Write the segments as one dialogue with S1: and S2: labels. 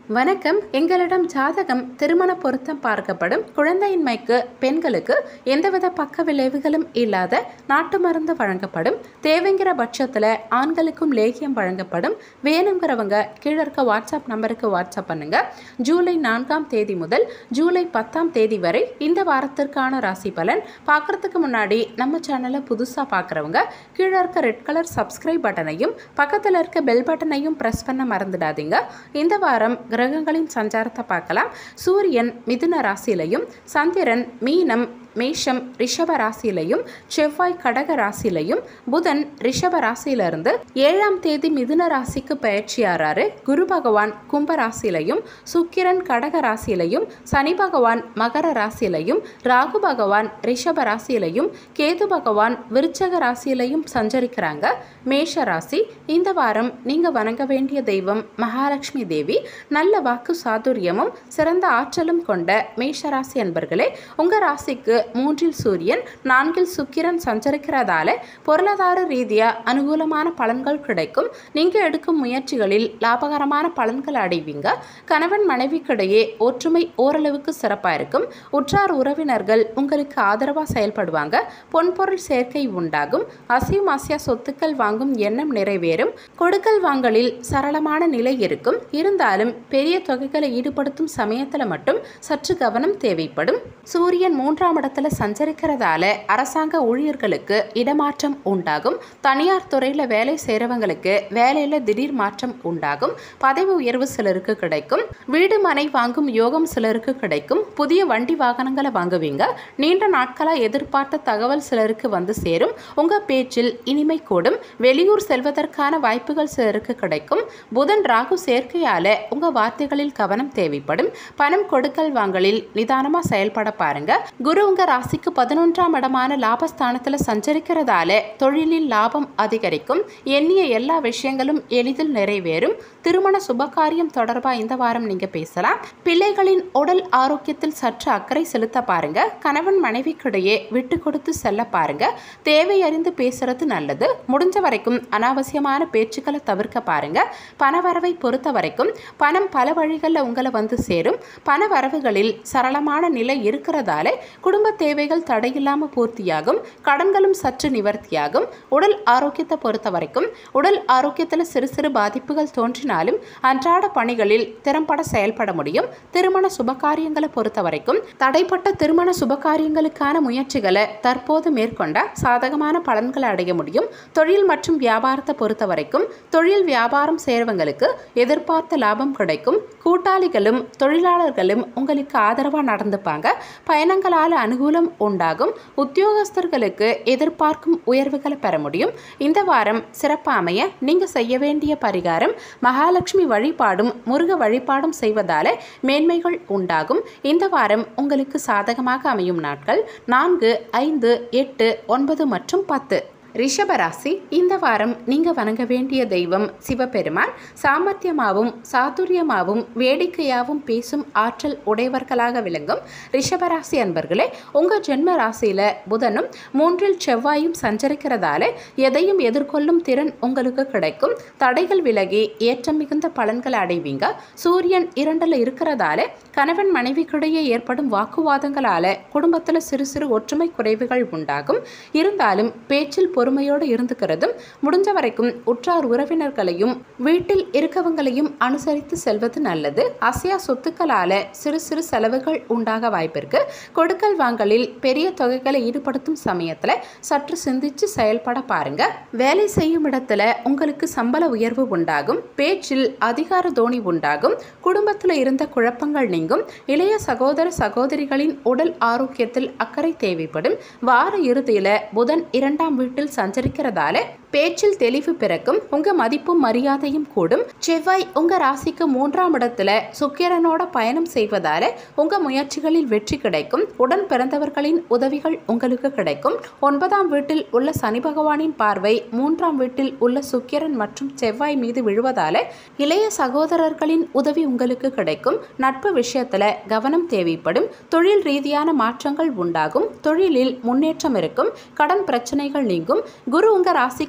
S1: வணக்கம் எங்களிடம் ஜாதகம் திருமண பொருத்தம் பார்க்கப்படும் குழந்தையின்மைக்கு பெண்களுக்கு எந்தவித பக்க விளைவுகளும் இல்லாத நாட்டு மருந்து வழங்கப்படும் தேவைங்கிற பட்சத்தில் ஆண்களுக்கும் லேகியம் வழங்கப்படும் வேணுங்கிறவங்க கீழே இருக்க வாட்ஸ்அப் நம்பருக்கு வாட்ஸ்அப் பண்ணுங்க ஜூலை நான்காம் தேதி முதல் ஜூலை பத்தாம் தேதி வரை இந்த வாரத்திற்கான ராசி பலன் பார்க்கறதுக்கு முன்னாடி நம்ம சேனலை புதுசாக பார்க்குறவங்க கீழே இருக்க ரெட் கலர் சப்ஸ்கிரைப் பட்டனையும் பக்கத்தில் இருக்க பெல் பட்டனையும் ப்ரெஸ் பண்ண மறந்துடாதீங்க இந்த வாரம் கிரகங்களின் சஞ்சாரத்தை பார்க்கலாம் சூரியன் மிதுன ராசியிலையும் சந்திரன் மீனம் மேஷம் ரிஷப ராசியிலையும் செவ்வாய் கடக ராசியிலையும் புதன் ரிஷப ராசியிலிருந்து ஏழாம் தேதி மிதுன ராசிக்கு பயிற்சியாறாரு குரு பகவான் கும்ப ராசியிலையும் சுக்கிரன் கடக ராசியிலையும் சனி பகவான் மகர ராசியிலையும் ராகு பகவான் ரிஷப ராசியிலையும் கேது பகவான் விருச்சக ராசியிலையும் சஞ்சரிக்கிறாங்க மேஷ ராசி இந்த வாரம் நீங்க வணங்க வேண்டிய தெய்வம் மகாலட்சுமி தேவி நல்ல வாக்கு சாதுரியமும் சிறந்த ஆற்றலும் கொண்ட மேஷ ராசி அன்பர்களே உங்க ராசிக்கு மூன்றில் சூரியன் நான்கில் சுக்கிரன் சஞ்சரிக்கிறதால பொருளாதார ரீதியா அனுகூலமான பலன்கள் கிடைக்கும் நீங்க எடுக்கும் முயற்சிகளில் லாபகரமான பலன்கள் அடைவீங்க கணவன் மனைவிக்கிடையே ஒற்றுமை ஓரளவுக்கு சிறப்பா இருக்கும் உற்றார் உறவினர்கள் உங்களுக்கு ஆதரவா செயல்படுவாங்க பொன்பொருள் சேர்க்கை உண்டாகும் அசியும் அசியா சொத்துக்கள் வாங்கும் எண்ணம் நிறைவேறும் கொடுக்கல் வாங்கலில் சரளமான நிலை இருக்கும் இருந்தாலும் பெரிய தொகைகளை ஈடுபடுத்தும் சமயத்துல மட்டும் சற்று கவனம் தேவைப்படும் சூரியன் மூன்றாம் இடத்துல சஞ்சரிக்கிறதால அரசாங்க ஊழியர்களுக்கு இடமாற்றம் உண்டாகும் தனியார் துறையில் வேலை செய்கிறவங்களுக்கு வேலையில் திடீர் மாற்றம் உண்டாகும் பதவி உயர்வு சிலருக்கு கிடைக்கும் வீடு மனை வாங்கும் யோகம் சிலருக்கு கிடைக்கும் புதிய வண்டி வாகனங்களை வாங்குவீங்க நீண்ட நாட்களாக எதிர்பார்த்த தகவல் சிலருக்கு வந்து சேரும் உங்கள் பேச்சில் இனிமை கூடும் வெளியூர் செல்வதற்கான வாய்ப்புகள் சிலருக்கு கிடைக்கும் புதன் ராகு சேர்க்கையால உங்கள் வார்த்தைகளில் கவனம் தேவைப்படும் பணம் கொடுக்கல் வாங்கலில் நிதானமாக செயல்பட பாருங்க குரு உங்க ராசிக்கு பதினொன்றாம் இடமான லாபஸ்தானத்தில் சஞ்சரிக்கிறதால தொழிலில் லாபம் அதிகரிக்கும் எண்ணிய எல்லா விஷயங்களும் எளிதில் நிறைவேறும் திருமண சுபகாரியம் தொடர்பாக இந்த வாரம் நீங்க பேசலாம் பிள்ளைகளின் உடல் ஆரோக்கியத்தில் சற்று அக்கறை செலுத்த பாருங்க கணவன் மனைவிக்கிடையே விட்டு கொடுத்து செல்ல பாருங்க தேவை அறிந்து பேசுறது நல்லது முடிஞ்ச வரைக்கும் அனாவசியமான பேச்சுக்களை தவிர்க்க பாருங்க பணவரவை பொறுத்த வரைக்கும் பணம் பல வழிகளில் உங்களை வந்து சேரும் பண வரவுகளில் சரளமான நிலை இருக்கிறதால குடும்ப தேவைகள் தடையில்லாமல் பூர்த்தியாகும் கடன்களும் சற்று நிவர்த்தியாகும் உடல் ஆரோக்கியத்தை பொறுத்த வரைக்கும் உடல் ஆரோக்கியத்தில் சிறு சிறு பாதிப்புகள் தோன்றினாலும் அன்றாட பணிகளில் திறம்பட செயல்பட முடியும் திருமண சுபகாரியங்களை பொறுத்த வரைக்கும் தடைப்பட்ட திருமண சுபகாரியங்களுக்கான முயற்சிகளை தற்போது மேற்கொண்ட சாதகமான பலன்களை அடைய முடியும் தொழில் மற்றும் வியாபாரத்தை பொறுத்த வரைக்கும் தொழில் வியாபாரம் செய்கிறவங்களுக்கு எதிர்பார்த்த லாபம் கிடைக்கும் கூட்டாளிகளும் தொழிலாளர்களும் உங்களுக்கு ஆதரவாக நடந்துப்பாங்க பயணங்களால் அனுகூலம் உண்டாகும் உத்தியோகஸ்தர்களுக்கு எதிர்பார்க்கும் உயர்வுகளை பெற முடியும் இந்த வாரம் சிறப்பாக அமைய நீங்கள் செய்ய வேண்டிய பரிகாரம் மகாலட்சுமி வழிபாடும் முருக வழிபாடும் செய்வதால மேன்மைகள் உண்டாகும் இந்த வாரம் உங்களுக்கு சாதகமாக அமையும் நாட்கள் நான்கு ஐந்து எட்டு ஒன்பது மற்றும் பத்து ரிஷபராசி இந்த வாரம் நீங்கள் வணங்க வேண்டிய தெய்வம் சிவபெருமான் சாமர்த்தியமாகவும் சாதுரியமாகவும் வேடிக்கையாகவும் பேசும் ஆற்றல் உடையவர்களாக விளங்கும் ரிஷபராசி அன்பர்களே உங்கள் ஜென்ம ராசியில் புதனும் மூன்றில் செவ்வாயும் சஞ்சரிக்கிறதால எதையும் எதிர்கொள்ளும் திறன் உங்களுக்கு கிடைக்கும் தடைகள் விலகி ஏற்றம் மிகுந்த பலன்களை அடைவீங்க சூரியன் இரண்டில் இருக்கிறதால கணவன் மனைவிக்கிடையே ஏற்படும் வாக்குவாதங்களால குடும்பத்தில் சிறு சிறு ஒற்றுமை குறைவுகள் உண்டாகும் இருந்தாலும் பேச்சில் பொறுமையோடு இருந்துக்கிறதும் முடிஞ்ச வரைக்கும் உற்றார் உறவினர்களையும் வீட்டில் இருக்கவங்களையும் அனுசரித்து செல்வது நல்லது அசையா சொத்துக்களால சிறு சிறு செலவுகள் உண்டாக வாய்ப்பிருக்கு கொடுக்கல் வாங்கலில் பெரிய தொகைகளை ஈடுபடுத்தும் சமயத்துல சற்று சிந்திச்சு செயல்பட பாருங்க வேலை செய்யும் இடத்துல உங்களுக்கு சம்பள உயர்வு உண்டாகும் பேச்சில் அதிகார தோணி உண்டாகும் குடும்பத்தில் இருந்த குழப்பங்கள் நீங்கும் இளைய சகோதர சகோதரிகளின் உடல் ஆரோக்கியத்தில் அக்கறை தேவைப்படும் வார இறுதியில புதன் இரண்டாம் வீட்டில் சஞ்சரிக்கிறதால பேச்சில் தெளிவு பிறக்கும் உங்க மதிப்பும் மரியாதையும் கூடும் செவ்வாய் உங்க ராசிக்கு மூன்றாம் இடத்துல சுக்கிரனோட பயணம் செய்வதால உங்க முயற்சிகளில் வெற்றி கிடைக்கும் உடன் பிறந்தவர்களின் உதவிகள் உங்களுக்கு கிடைக்கும் ஒன்பதாம் வீட்டில் உள்ள சனி பகவானின் பார்வை மூன்றாம் வீட்டில் உள்ள சுக்கிரன் மற்றும் செவ்வாய் மீது விழுவதால இளைய சகோதரர்களின் உதவி உங்களுக்கு கிடைக்கும் நட்பு விஷயத்துல கவனம் தேவைப்படும் தொழில் ரீதியான மாற்றங்கள் உண்டாகும் தொழிலில் முன்னேற்றம் இருக்கும் கடன் பிரச்சனைகள் நீங்கும் குரு உங்க ராசிக்கு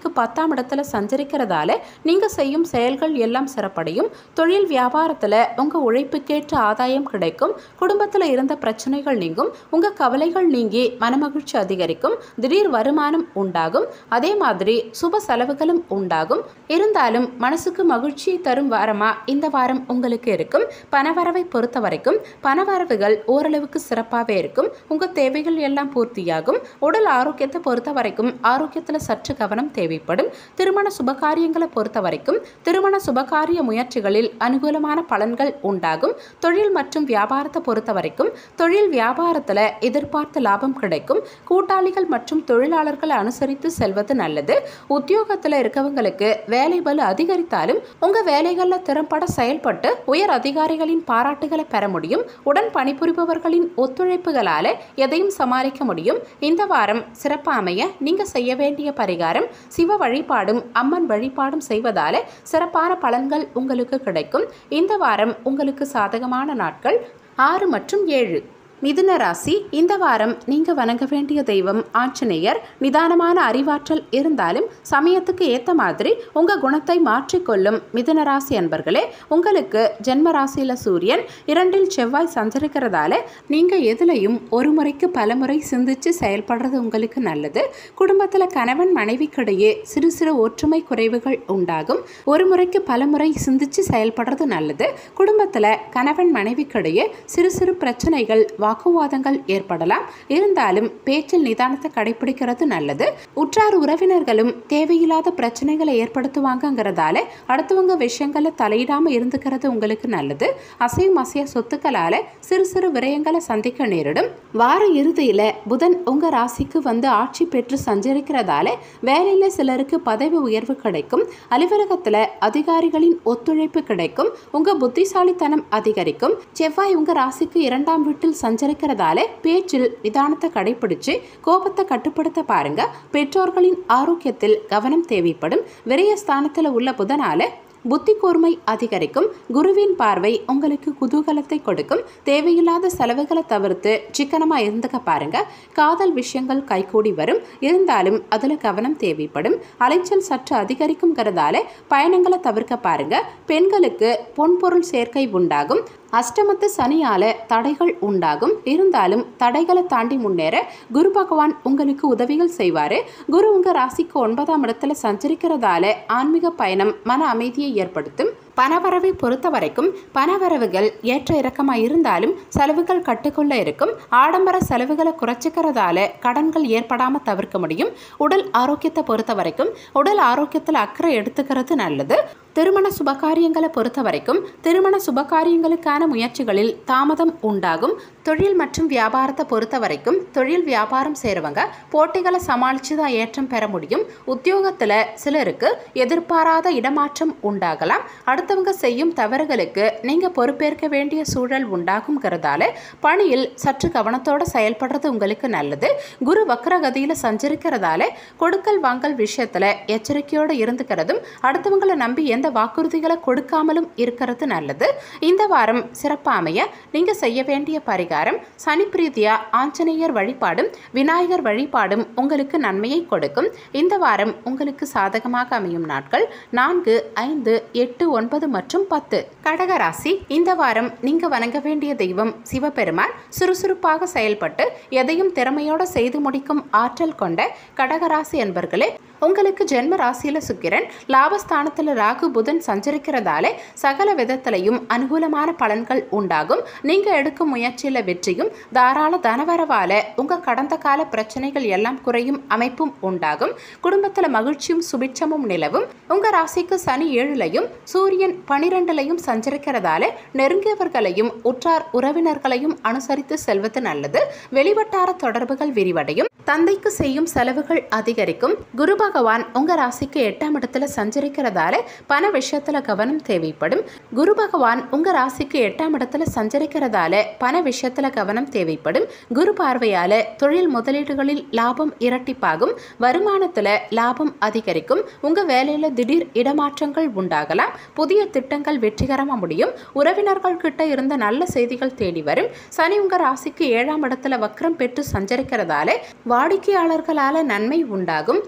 S1: உங்களுக்கு பத்தாம் இடத்துல சஞ்சரிக்கிறதால நீங்கள் செய்யும் செயல்கள் எல்லாம் சிறப்படையும் தொழில் வியாபாரத்தில் உங்கள் உழைப்புக்கேற்ற ஆதாயம் கிடைக்கும் குடும்பத்தில் இருந்த பிரச்சனைகள் நீங்கும் உங்கள் கவலைகள் நீங்கி மனமகிழ்ச்சி அதிகரிக்கும் திடீர் வருமானம் உண்டாகும் அதே மாதிரி சுப செலவுகளும் உண்டாகும் இருந்தாலும் மனசுக்கு மகிழ்ச்சியை தரும் வாரமா இந்த வாரம் உங்களுக்கு இருக்கும் பணவரவை பொறுத்த வரைக்கும் பணவரவுகள் ஓரளவுக்கு சிறப்பாகவே இருக்கும் உங்கள் தேவைகள் எல்லாம் பூர்த்தியாகும் உடல் ஆரோக்கியத்தை பொறுத்த வரைக்கும் ஆரோக்கியத்தில் சற்று கவனம் தேவைப்படும் திருமண சுபகாரியங்களை பொறுத்த வரைக்கும் திருமண சுபகாரிய முயற்சிகளில் அனுகூலமான பலன்கள் உண்டாகும் தொழில் மற்றும் வியாபாரத்தை பொறுத்த வரைக்கும் தொழில் வியாபாரத்தில் எதிர்பார்த்த லாபம் கிடைக்கும் கூட்டாளிகள் மற்றும் தொழிலாளர்களை அனுசரித்து செல்வது நல்லது உத்தியோகத்தில் இருக்கவங்களுக்கு வேலை பலு அதிகரித்தாலும் உங்கள் வேலைகளில் திறம்பட செயல்பட்டு உயர் அதிகாரிகளின் பாராட்டுகளை பெற முடியும் உடன் பணிபுரிபவர்களின் ஒத்துழைப்புகளால எதையும் சமாளிக்க முடியும் இந்த வாரம் சிறப்பாக அமைய நீங்க செய்ய வேண்டிய பரிகாரம் சிவ வழிபாடும் அம்மன் வழிபாடும் செய்வதால சிறப்பான பலன்கள் உங்களுக்கு கிடைக்கும் இந்த வாரம் உங்களுக்கு சாதகமான நாட்கள் ஆறு மற்றும் ஏழு மிதுன ராசி இந்த வாரம் நீங்க வணங்க வேண்டிய தெய்வம் ஆஞ்சநேயர் நிதானமான அறிவாற்றல் இருந்தாலும் சமயத்துக்கு ஏத்த மாதிரி உங்க குணத்தை மாற்றிக்கொள்ளும் மிதுன ராசி அன்பர்களே உங்களுக்கு ஜென்ம ராசியில சூரியன் இரண்டில் செவ்வாய் சஞ்சரிக்கிறதால நீங்க எதுலையும் ஒரு முறைக்கு பலமுறை சிந்திச்சு செயல்படுறது உங்களுக்கு நல்லது குடும்பத்துல கணவன் மனைவிக்கிடையே சிறு சிறு ஒற்றுமை குறைவுகள் உண்டாகும் ஒரு முறைக்கு பலமுறை சிந்திச்சு செயல்படுறது நல்லது குடும்பத்துல கணவன் மனைவிக்கிடையே சிறு சிறு பிரச்சனைகள் வாக்குவாதங்கள் ஏற்படலாம் இருந்தாலும் பேச்சில் நிதானத்தை கடைபிடிக்கிறது நல்லது உற்றார் உறவினர்களும் தேவையில்லாத பிரச்சனைகளை ஏற்படுத்துவாங்கங்கிறதால அடுத்தவங்க விஷயங்களை தலையிடாம இருந்துக்கிறது உங்களுக்கு நல்லது அசையும் அசைய சொத்துக்களால சிறு சிறு விரயங்களை சந்திக்க நேரிடும் வார இறுதியில புதன் உங்க ராசிக்கு வந்து ஆட்சி பெற்று சஞ்சரிக்கிறதால வேலையில சிலருக்கு பதவி உயர்வு கிடைக்கும் அலுவலகத்துல அதிகாரிகளின் ஒத்துழைப்பு கிடைக்கும் உங்க புத்திசாலித்தனம் அதிகரிக்கும் செவ்வாய் உங்க ராசிக்கு இரண்டாம் வீட்டில் சஞ்சரிக்கிறதால பேச்சில் நிதானத்தை கடைபிடிச்சு கோபத்தை கட்டுப்படுத்த பாருங்க பெற்றோர்களின் ஆரோக்கியத்தில் கவனம் தேவைப்படும் விரயஸ்தானத்தில் உள்ள புதனால புத்தி கூர்மை அதிகரிக்கும் குருவின் பார்வை உங்களுக்கு குதூகலத்தை கொடுக்கும் தேவையில்லாத செலவுகளை தவிர்த்து சிக்கனமாக இருந்துக்க பாருங்க காதல் விஷயங்கள் கைகூடி வரும் இருந்தாலும் அதில் கவனம் தேவைப்படும் அலைச்சல் சற்று அதிகரிக்குங்கிறதால பயணங்களை தவிர்க்க பாருங்க பெண்களுக்கு பொன்பொருள் சேர்க்கை உண்டாகும் அஷ்டமத்து சனியால தடைகள் உண்டாகும் இருந்தாலும் தடைகளை தாண்டி முன்னேற குரு பகவான் உங்களுக்கு உதவிகள் செய்வாரு குரு உங்க ராசிக்கு ஒன்பதாம் இடத்துல சஞ்சரிக்கிறதால ஆன்மீக பயணம் மன அமைதியை ஏற்படுத்தும் பணவரவை பொறுத்த வரைக்கும் பணவரவுகள் ஏற்ற இறக்கமாக இருந்தாலும் செலவுகள் கட்டுக்குள்ள இருக்கும் ஆடம்பர செலவுகளை குறைச்சிக்கிறதால கடன்கள் ஏற்படாமல் தவிர்க்க முடியும் உடல் ஆரோக்கியத்தை பொறுத்த வரைக்கும் உடல் ஆரோக்கியத்தில் அக்கறை எடுத்துக்கிறது நல்லது திருமண சுபகாரியங்களை பொறுத்த வரைக்கும் திருமண சுபகாரியங்களுக்கான முயற்சிகளில் தாமதம் உண்டாகும் தொழில் மற்றும் வியாபாரத்தை பொறுத்த வரைக்கும் தொழில் வியாபாரம் செய்கிறவங்க போட்டிகளை சமாளித்து தான் ஏற்றம் பெற முடியும் உத்தியோகத்தில் சிலருக்கு எதிர்பாராத இடமாற்றம் உண்டாகலாம் அடுத்தவங்க செய்யும் தவறுகளுக்கு நீங்கள் பொறுப்பேற்க வேண்டிய சூழல் உண்டாகுங்கிறதால பணியில் சற்று கவனத்தோடு செயல்படுறது உங்களுக்கு நல்லது குரு வக்ரகதியில் சஞ்சரிக்கிறதால கொடுக்கல் வாங்கல் விஷயத்தில் எச்சரிக்கையோடு இருந்துக்கிறதும் அடுத்தவங்களை நம்பி எந்த வாக்குறுதிகளை கொடுக்காமலும் இருக்கிறது நல்லது இந்த வாரம் சிறப்பாக அமைய நீங்கள் செய்ய வேண்டிய பரிகாரம் சனி பிரீதியா ஆஞ்சநேயர் வழிபாடும் விநாயகர் வழிபாடும் உங்களுக்கு நன்மையை கொடுக்கும் இந்த வாரம் உங்களுக்கு சாதகமாக அமையும் நாட்கள் நான்கு ஐந்து எட்டு ஒன்பது மற்றும் பத்து கடகராசி இந்த வாரம் நீங்க வணங்க வேண்டிய தெய்வம் சிவபெருமான் சுறுசுறுப்பாக செயல்பட்டு எதையும் திறமையோடு செய்து முடிக்கும் ஆற்றல் கொண்ட கடகராசி என்பர்களே உங்களுக்கு ஜென்ம ராசியில சுக்கிரன் லாபஸ்தானத்துல ராகு புதன் சஞ்சரிக்கிறதால சகல விதத்திலையும் அனுகூலமான பலன்கள் உண்டாகும் நீங்க எடுக்கும் முயற்சியில வெற்றியும் தாராள தனவரவால உங்க கடந்த கால பிரச்சனைகள் எல்லாம் குறையும் அமைப்பும் உண்டாகும் குடும்பத்துல மகிழ்ச்சியும் சுபிட்சமும் நிலவும் உங்க ராசிக்கு சனி ஏழுலையும் சூரியன் பனிரெண்டுலையும் சஞ்சரிக்கிறதால நெருங்கியவர்களையும் உற்றார் உறவினர்களையும் அனுசரித்து செல்வது நல்லது வெளிவட்டார தொடர்புகள் விரிவடையும் தந்தைக்கு செய்யும் செலவுகள் அதிகரிக்கும் குரு பகவான் உங்க ராசிக்கு எட்டாம் இடத்துல சஞ்சரிக்கிறதால பண விஷயத்துல கவனம் தேவைப்படும் குரு பகவான் உங்க ராசிக்கு எட்டாம் இடத்துல சஞ்சரிக்கிறதால பண விஷயத்துல கவனம் தேவைப்படும் குரு பார்வையால தொழில் முதலீடுகளில் லாபம் இரட்டிப்பாகும் வருமானத்துல லாபம் அதிகரிக்கும் உங்க வேலையில திடீர் இடமாற்றங்கள் உண்டாகலாம் புதிய திட்டங்கள் வெற்றிகரமா முடியும் உறவினர்கள் கிட்ட இருந்த நல்ல செய்திகள் தேடி வரும் சனி உங்க ராசிக்கு ஏழாம் இடத்துல வக்ரம் பெற்று சஞ்சரிக்கிறதால வாடிக்கையாளர்களால நன்மை உண்டாகும் நண்பர்கள்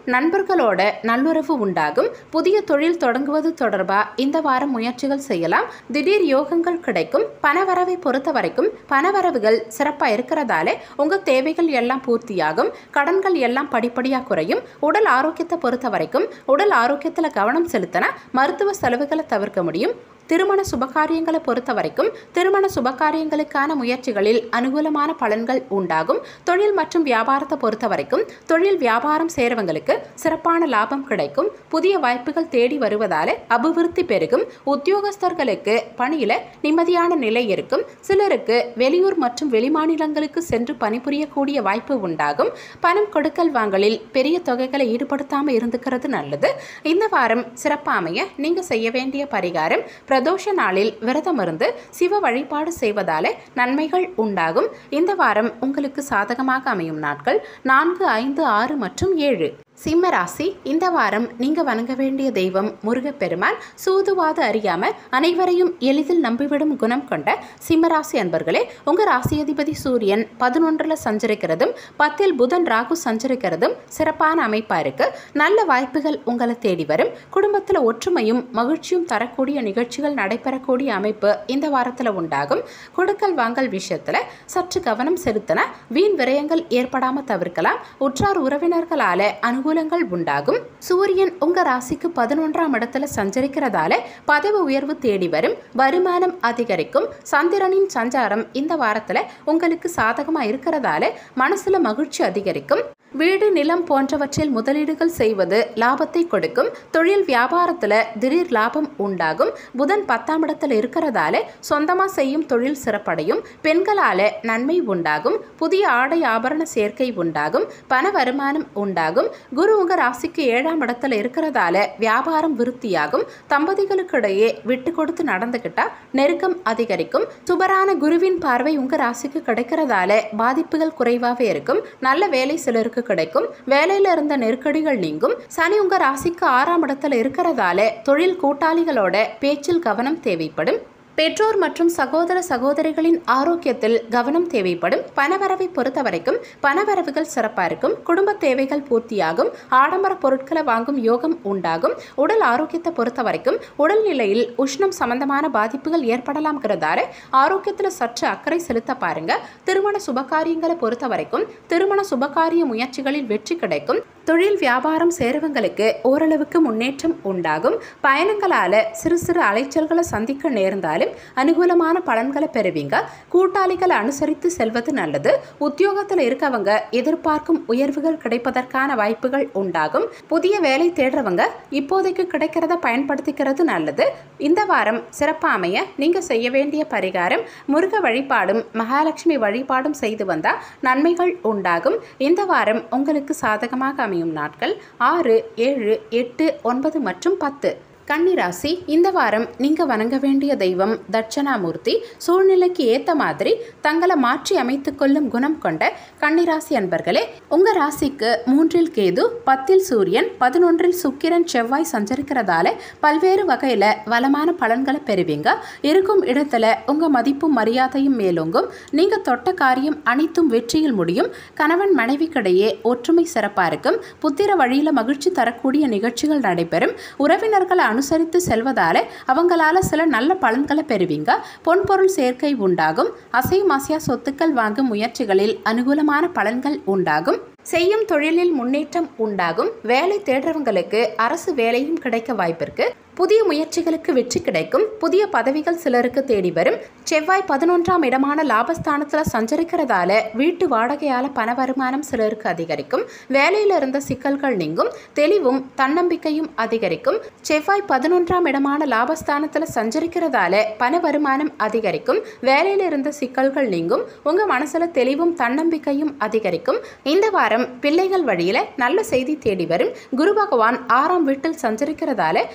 S1: நண்பர்களோட நல்லுறவு உண்டாகும் புதிய தொழில் தொடங்குவது தொடர்பாக இந்த வாரம் முயற்சிகள் செய்யலாம் திடீர் யோகங்கள் கிடைக்கும் பணவரவை பொறுத்த வரைக்கும் பணவரவுகள் சிறப்பாக இருக்கிறதால உங்கள் தேவைகள் எல்லாம் பூர்த்தியாகும் கடன்கள் எல்லாம் படிப்படியாக குறையும் உடல் ஆரோக்கியத்தை பொறுத்த வரைக்கும் உடல் ஆரோக்கியத்தில் கவனம் செலுத்தினா மருத்துவ செலவுகளை தவிர்க்க முடியும் திருமண சுபகாரியங்களை பொறுத்த வரைக்கும் திருமண சுபகாரியங்களுக்கான முயற்சிகளில் அனுகூலமான பலன்கள் உண்டாகும் தொழில் மற்றும் வியாபாரத்தை பொறுத்த வரைக்கும் தொழில் வியாபாரம் சேரவங்களுக்கு சிறப்பான லாபம் கிடைக்கும் புதிய வாய்ப்புகள் தேடி வருவதால அபிவிருத்தி பெருகும் உத்தியோகஸ்தர்களுக்கு பணியில நிம்மதியான நிலை இருக்கும் சிலருக்கு வெளியூர் மற்றும் வெளிமாநிலங்களுக்கு சென்று பணிபுரியக்கூடிய வாய்ப்பு உண்டாகும் பணம் கொடுக்கல் வாங்கலில் பெரிய தொகைகளை ஈடுபடுத்தாமல் இருந்துக்கிறது நல்லது இந்த வாரம் சிறப்பாமைய நீங்க செய்ய வேண்டிய பரிகாரம் பிரதோஷ நாளில் விரதம் இருந்து சிவ வழிபாடு செய்வதாலே நன்மைகள் உண்டாகும் இந்த வாரம் உங்களுக்கு சாதகமாக அமையும் நாட்கள் நான்கு ஐந்து ஆறு மற்றும் ஏழு சிம்ம ராசி இந்த வாரம் நீங்க வணங்க வேண்டிய தெய்வம் முருகப்பெருமான் சூதுவாத அறியாம அனைவரையும் எளிதில் நம்பிவிடும் குணம் கொண்ட சிம்மராசி அன்பர்களே உங்க ராசி அதிபதி சூரியன் பதினொன்றுல சஞ்சரிக்கிறதும் பத்தில் புதன் ராகு சஞ்சரிக்கிறதும் சிறப்பான அமைப்பா இருக்கு நல்ல வாய்ப்புகள் உங்களை தேடி வரும் குடும்பத்துல ஒற்றுமையும் மகிழ்ச்சியும் தரக்கூடிய நிகழ்ச்சிகள் நடைபெறக்கூடிய அமைப்பு இந்த வாரத்துல உண்டாகும் கொடுக்கல் வாங்கல் விஷயத்துல சற்று கவனம் செலுத்தின வீண் விரயங்கள் ஏற்படாம தவிர்க்கலாம் உற்றார் உறவினர்களால அனுகூலங்கள் உண்டாகும் சூரியன் உங்க ராசிக்கு பதினொன்றாம் இடத்துல சஞ்சரிக்கிறதால பதவி உயர்வு தேடி வரும் வருமானம் அதிகரிக்கும் சந்திரனின் சஞ்சாரம் இந்த வாரத்துல உங்களுக்கு சாதகமா இருக்கிறதால மனசுல மகிழ்ச்சி அதிகரிக்கும் வீடு நிலம் போன்றவற்றில் முதலீடுகள் செய்வது லாபத்தை கொடுக்கும் தொழில் வியாபாரத்தில் திடீர் லாபம் உண்டாகும் புதன் பத்தாம் இடத்துல இருக்கிறதால சொந்தமாக செய்யும் தொழில் சிறப்படையும் பெண்களால் நன்மை உண்டாகும் புதிய ஆடை ஆபரண சேர்க்கை உண்டாகும் பண வருமானம் உண்டாகும் குரு உங்க ராசிக்கு ஏழாம் இடத்துல இருக்கிறதால வியாபாரம் விருத்தியாகும் தம்பதிகளுக்கிடையே விட்டு கொடுத்து நடந்துக்கிட்டா நெருக்கம் அதிகரிக்கும் சுபரான குருவின் பார்வை உங்க ராசிக்கு கிடைக்கிறதால பாதிப்புகள் குறைவாகவே இருக்கும் நல்ல வேலை சிலருக்கு கிடைக்கும் வேலையில இருந்த நெருக்கடிகள் நீங்கும் சனி உங்க ராசிக்கு ஆறாம் இடத்துல இருக்கிறதால தொழில் கூட்டாளிகளோட பேச்சில் கவனம் தேவைப்படும் பெற்றோர் மற்றும் சகோதர சகோதரிகளின் ஆரோக்கியத்தில் கவனம் தேவைப்படும் பணவரவை பொறுத்த வரைக்கும் பணவரவுகள் சிறப்பாக இருக்கும் குடும்ப தேவைகள் பூர்த்தியாகும் ஆடம்பர பொருட்களை வாங்கும் யோகம் உண்டாகும் உடல் ஆரோக்கியத்தை பொறுத்த வரைக்கும் உடல்நிலையில் உஷ்ணம் சம்பந்தமான பாதிப்புகள் ஏற்படலாம்ங்கிறதால ஆரோக்கியத்தில் சற்று அக்கறை செலுத்த பாருங்க திருமண சுபகாரியங்களை பொறுத்த வரைக்கும் திருமண சுபகாரிய முயற்சிகளில் வெற்றி கிடைக்கும் தொழில் வியாபாரம் சேரவங்களுக்கு ஓரளவுக்கு முன்னேற்றம் உண்டாகும் பயணங்களால சிறு சிறு அலைச்சல்களை சந்திக்க நேர்ந்தாலும் அனுகூலமான பலன்களை பெறுவீங்க கூட்டாளிகளை அனுசரித்து செல்வது நல்லது உத்தியோகத்தில் இருக்கவங்க எதிர்பார்க்கும் உயர்வுகள் கிடைப்பதற்கான வாய்ப்புகள் உண்டாகும் புதிய வேலை தேடுறவங்க இப்போதைக்கு கிடைக்கிறத பயன்படுத்திக்கிறது நல்லது இந்த வாரம் சிறப்பாக அமைய நீங்க செய்ய வேண்டிய பரிகாரம் முருக வழிபாடும் மகாலட்சுமி வழிபாடும் செய்து வந்தால் நன்மைகள் உண்டாகும் இந்த வாரம் உங்களுக்கு சாதகமாக அமையும் நாட்கள் ஆறு ஏழு எட்டு ஒன்பது மற்றும் பத்து கன்னிராசி இந்த வாரம் நீங்கள் வணங்க வேண்டிய தெய்வம் தட்சணாமூர்த்தி சூழ்நிலைக்கு ஏற்ற மாதிரி தங்களை மாற்றி அமைத்து கொள்ளும் குணம் கொண்ட கன்னிராசி அன்பர்களே உங்கள் ராசிக்கு மூன்றில் கேது பத்தில் சூரியன் பதினொன்றில் சுக்கிரன் செவ்வாய் சஞ்சரிக்கிறதால பல்வேறு வகையில் வளமான பலன்களை பெறுவீங்க இருக்கும் இடத்துல உங்கள் மதிப்பும் மரியாதையும் மேலோங்கும் நீங்கள் தொட்ட காரியம் அனைத்தும் வெற்றியில் முடியும் கணவன் மனைவிக்கிடையே ஒற்றுமை சிறப்பாக இருக்கும் புத்திர வழியில் மகிழ்ச்சி தரக்கூடிய நிகழ்ச்சிகள் நடைபெறும் உறவினர்களை அனுசரித்து செல்வதால அவங்களால சில நல்ல பலன்களை பெறுவீங்க பொன்பொருள் சேர்க்கை உண்டாகும் அசையும் அசையா சொத்துக்கள் வாங்கும் முயற்சிகளில் அனுகூலமான பலன்கள் உண்டாகும் செய்யும் தொழிலில் முன்னேற்றம் உண்டாகும் வேலை தேடுறவங்களுக்கு அரசு வேலையும் கிடைக்க வாய்ப்பிருக்கு புதிய முயற்சிகளுக்கு வெற்றி கிடைக்கும் புதிய பதவிகள் சிலருக்கு தேடி வரும் செவ்வாய் பதினொன்றாம் இடமான லாபஸ்தானத்தில் சஞ்சரிக்கிறதால வீட்டு வாடகையால் பண வருமானம் சிலருக்கு அதிகரிக்கும் வேலையில் இருந்த சிக்கல்கள் நீங்கும் தெளிவும் தன்னம்பிக்கையும் அதிகரிக்கும் செவ்வாய் பதினொன்றாம் இடமான லாபஸ்தானத்தில் சஞ்சரிக்கிறதால பண வருமானம் அதிகரிக்கும் வேலையில் இருந்த சிக்கல்கள் நீங்கும் உங்க மனசுல தெளிவும் தன்னம்பிக்கையும் அதிகரிக்கும் இந்த வாரம் பிள்ளைகள் வழியில நல்ல செய்தி தேடி வரும் குரு பகவான் ஆறாம் வீட்டில் சஞ்சரிக்கிறதால உடல்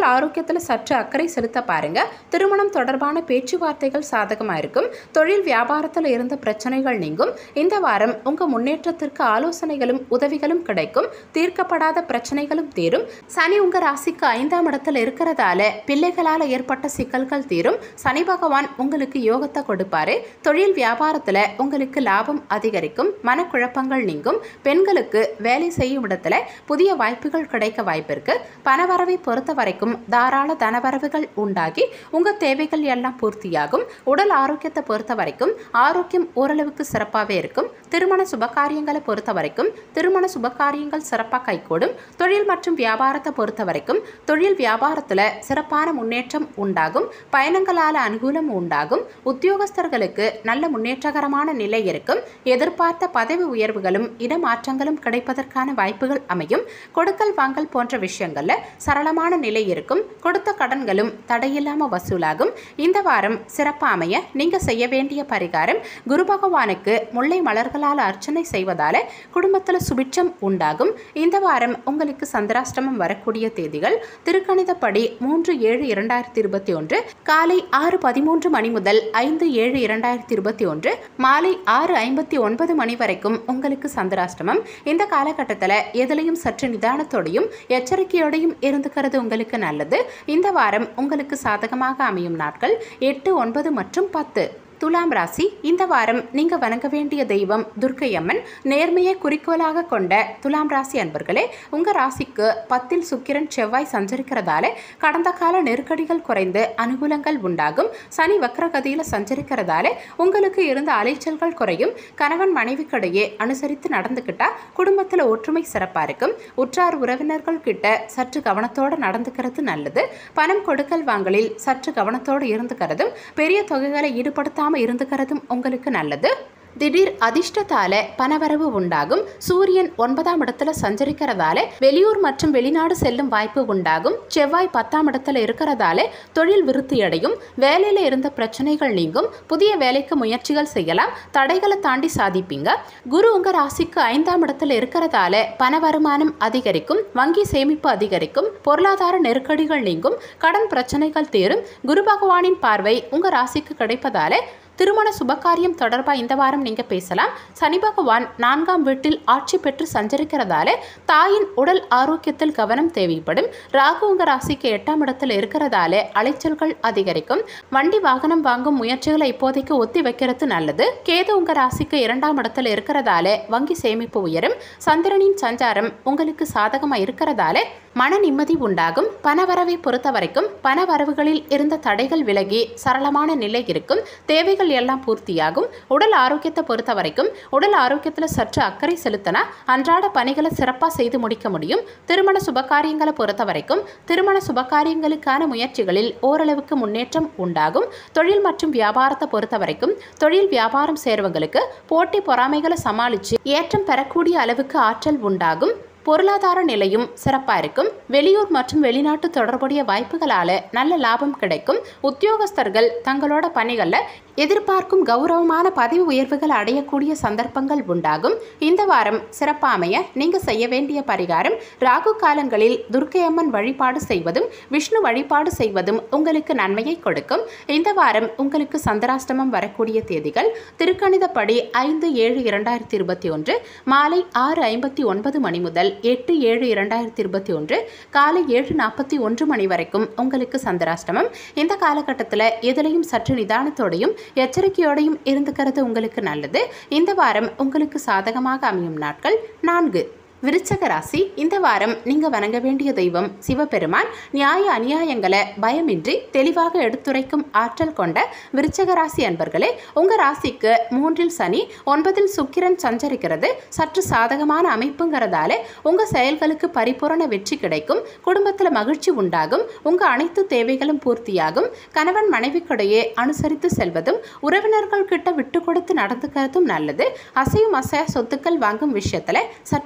S1: ஆரோக்கியத்தில் சற்று அக்கறை செலுத்த பாருங்க திருமணம் தொடர்பான பேச்சுவார்த்தைகள் சாதகமாக இருக்கும் தொழில் வியாபாரத்தில் இருந்த பிரச்சனைகள் நீங்கும் இந்த வாரம் உங்க முன்னேற்றத்திற்கு ஆலோசனைகளும் உதவிகளும் கிடைக்கும் தீர்க்கப்படாத பிரச்சனைகளும் தீரும் சனி உங்க ராசிக்கு ஐந்தாம் இடத்துல இருக்கிறதால பிள்ளைகளால் ஏற்பட்ட சிக்கல்கள் தீரும் சனி பகவான் உங்களுக்கு யோகத்தை கொடுப்பாரு தொழில் வியாபாரத்தில் உங்களுக்கு லாபம் அதிகரிக்கும் மனக்குழப்பங்கள் நீங்கும் பெண்களுக்கு வேலை செய்யும் இடத்துல புதிய வாய்ப்புகள் கிடைக்க வாய்ப்பிருக்கு பணவரவை பொறுத்த வரைக்கும் தாராள தனவரவுகள் உண்டாகி உங்க தேவைகள் எல்லாம் பூர்த்தியாகும் உடல் ஆரோக்கியத்தை பொறுத்த வரைக்கும் ஆரோக்கியம் ஓரளவுக்கு சிறப்பாகவே இருக்கும் திருமண சுபகாரியங்களை பொறுத்த வரைக்கும் திருமண சுபகாரியங்கள் சிறப்பாக கைகூடும் தொழில் மற்றும் வியாபாரத்தை பொறுத்த வரைக்கும் தொழில் வியாபாரத்தில் சிறப்பான முன்னேற்றம் உண்டாகும் பயணங்களால் அனுகூலம் உண்டாகும் உத்தியோகஸ்தர்களுக்கு நல்ல முன்னேற்றகரமான நிலை இருக்கும் எதிர்பார்த்த பதவி உயர்வுகளும் இடமாற்றங்களும் கிடைப்பதற்கான வாய்ப்புகள் அமையும் கொடுக்கல் வாங்கல் போன்ற விஷயங்கள்ல சரளமான நிலை இருக்கும் கொடுத்த கடன்களும் தடையில்லாம வசூலாகும் இந்த வாரம் சிறப்பாக அமைய நீங்க செய்ய வேண்டிய பரிகாரம் குரு பகவானுக்கு முல்லை மலர்களால் அர்ச்சனை செய்வதால குடும்பத்தில் சுபிட்சம் உண்டாகும் இந்த வாரம் உங்களுக்கு சந்திராஷ்டமம் வரக்கூடிய தேதிகள் திருக்கணிதப்படி மூன்று ஏழு இரண்டாயிரத்தி இருபத்தி ஒன்று காலை ஆறு பதிமூன்று மணி முதல் ஐந்து ஏழு இரண்டாயிரத்தி இருபத்தி ஒன்று மாலை ஆறு ஐம்பத்தி ஒன்பது மணி வரைக்கும் உங்களுக்கு சந்திராஷ்டமம் இந்த காலகட்டத்தில் எதிலையும் சற்று நிதானத்தோடையும் எச்சரிக்கையோடையும் இருந்துக்கிறது உங்களுக்கு நல்லது இந்த வாரம் உங்களுக்கு சாதகமாக அமையும் நாட்கள் எட்டு ஒன்பது மற்றும் பத்து துலாம் ராசி இந்த வாரம் நீங்க வணங்க வேண்டிய தெய்வம் துர்க்கை அம்மன் நேர்மையை குறிக்கோளாக கொண்ட துலாம் ராசி அன்பர்களே உங்க ராசிக்கு பத்தில் சுக்கிரன் செவ்வாய் சஞ்சரிக்கிறதால கடந்த கால நெருக்கடிகள் குறைந்து அனுகூலங்கள் உண்டாகும் சனி வக்ரகதியில் சஞ்சரிக்கிறதால உங்களுக்கு இருந்த அலைச்சல்கள் குறையும் கணவன் மனைவிக்கிடையே அனுசரித்து நடந்துக்கிட்டா குடும்பத்தில் ஒற்றுமை சிறப்பாக இருக்கும் உற்றார் உறவினர்கள் கிட்ட சற்று கவனத்தோடு நடந்துக்கிறது நல்லது பணம் கொடுக்கல் வாங்கலில் சற்று கவனத்தோடு இருந்துக்கிறதும் பெரிய தொகைகளை ஈடுபடுத்தாமல் இருந்துக்கிறதும் உங்களுக்கு நல்லது திடீர் அதிர்ஷ்டத்தால பணவரவு உண்டாகும் சூரியன் ஒன்பதாம் இடத்துல சஞ்சரிக்கிறதால வெளியூர் மற்றும் வெளிநாடு செல்லும் வாய்ப்பு உண்டாகும் செவ்வாய் பத்தாம் இடத்துல இருக்கிறதால தொழில் விருத்தியடையும் வேலையில இருந்த பிரச்சனைகள் நீங்கும் புதிய வேலைக்கு முயற்சிகள் செய்யலாம் தடைகளை தாண்டி சாதிப்பீங்க குரு உங்க ராசிக்கு ஐந்தாம் இடத்துல இருக்கிறதால பண வருமானம் அதிகரிக்கும் வங்கி சேமிப்பு அதிகரிக்கும் பொருளாதார நெருக்கடிகள் நீங்கும் கடன் பிரச்சனைகள் தீரும் குரு பகவானின் பார்வை உங்க ராசிக்கு கிடைப்பதால திருமண சுபகாரியம் தொடர்பாக இந்த வாரம் நீங்கள் பேசலாம் சனி பகவான் நான்காம் வீட்டில் ஆட்சி பெற்று சஞ்சரிக்கிறதால தாயின் உடல் ஆரோக்கியத்தில் கவனம் தேவைப்படும் ராகு உங்க ராசிக்கு எட்டாம் இடத்தில் இருக்கிறதால அலைச்சல்கள் அதிகரிக்கும் வண்டி வாகனம் வாங்கும் முயற்சிகளை இப்போதைக்கு ஒத்தி வைக்கிறது நல்லது கேது உங்க ராசிக்கு இரண்டாம் இடத்துல இருக்கிறதால வங்கி சேமிப்பு உயரும் சந்திரனின் சஞ்சாரம் உங்களுக்கு சாதகமாக இருக்கிறதால மன நிம்மதி உண்டாகும் பணவரவை பொறுத்த வரைக்கும் பண வரவுகளில் இருந்த தடைகள் விலகி சரளமான நிலை இருக்கும் தேவைகள் எல்லாம் பூர்த்தியாகும் உடல் ஆரோக்கியத்தை பொறுத்த வரைக்கும் உடல் ஆரோக்கியத்தில் சற்று அக்கறை செலுத்தினா அன்றாட பணிகளை சிறப்பாக செய்து முடிக்க முடியும் திருமண சுபகாரியங்களை பொறுத்த வரைக்கும் திருமண சுபகாரியங்களுக்கான முயற்சிகளில் ஓரளவுக்கு முன்னேற்றம் உண்டாகும் தொழில் மற்றும் வியாபாரத்தை பொறுத்த வரைக்கும் தொழில் வியாபாரம் சேர்வங்களுக்கு போட்டி பொறாமைகளை சமாளித்து ஏற்றம் பெறக்கூடிய அளவுக்கு ஆற்றல் உண்டாகும் பொருளாதார நிலையும் சிறப்பாக இருக்கும் வெளியூர் மற்றும் வெளிநாட்டு தொடர்புடைய வாய்ப்புகளால் நல்ல லாபம் கிடைக்கும் உத்தியோகஸ்தர்கள் தங்களோட பணிகளில் எதிர்பார்க்கும் கௌரவமான பதவி உயர்வுகள் அடையக்கூடிய சந்தர்ப்பங்கள் உண்டாகும் இந்த வாரம் சிறப்பாக அமைய நீங்கள் செய்ய வேண்டிய பரிகாரம் ராகு காலங்களில் துர்க்கை அம்மன் வழிபாடு செய்வதும் விஷ்ணு வழிபாடு செய்வதும் உங்களுக்கு நன்மையை கொடுக்கும் இந்த வாரம் உங்களுக்கு சந்திராஷ்டமம் வரக்கூடிய தேதிகள் திருக்கணிதப்படி ஐந்து ஏழு இரண்டாயிரத்தி இருபத்தி ஒன்று மாலை ஆறு ஐம்பத்தி ஒன்பது மணி முதல் எட்டு ஏழு இரண்டாயிரத்தி இருபத்தி ஒன்று காலை ஏழு நாற்பத்தி ஒன்று மணி வரைக்கும் உங்களுக்கு சந்திராஷ்டமம் இந்த காலகட்டத்தில் எதிலையும் சற்று நிதானத்தோடையும் எச்சரிக்கையோடையும் இருந்துக்கிறது உங்களுக்கு நல்லது இந்த வாரம் உங்களுக்கு சாதகமாக அமையும் நாட்கள் நான்கு விருச்சக ராசி இந்த வாரம் நீங்க வணங்க வேண்டிய தெய்வம் சிவபெருமான் நியாய அநியாயங்களை பயமின்றி தெளிவாக எடுத்துரைக்கும் ஆற்றல் கொண்ட விருச்சக ராசி அன்பர்களே உங்க ராசிக்கு மூன்றில் சனி ஒன்பதில் சுக்கிரன் சஞ்சரிக்கிறது சற்று சாதகமான அமைப்புங்கிறதால உங்க செயல்களுக்கு பரிபூரண வெற்றி கிடைக்கும் குடும்பத்தில் மகிழ்ச்சி உண்டாகும் உங்க அனைத்து தேவைகளும் பூர்த்தியாகும் கணவன் மனைவிக்கிடையே அனுசரித்து செல்வதும் உறவினர்கள் கிட்ட விட்டு கொடுத்து நடந்துக்கிறதும் நல்லது அசையும் அசைய சொத்துக்கள் வாங்கும் விஷயத்துல சற்று கவனம்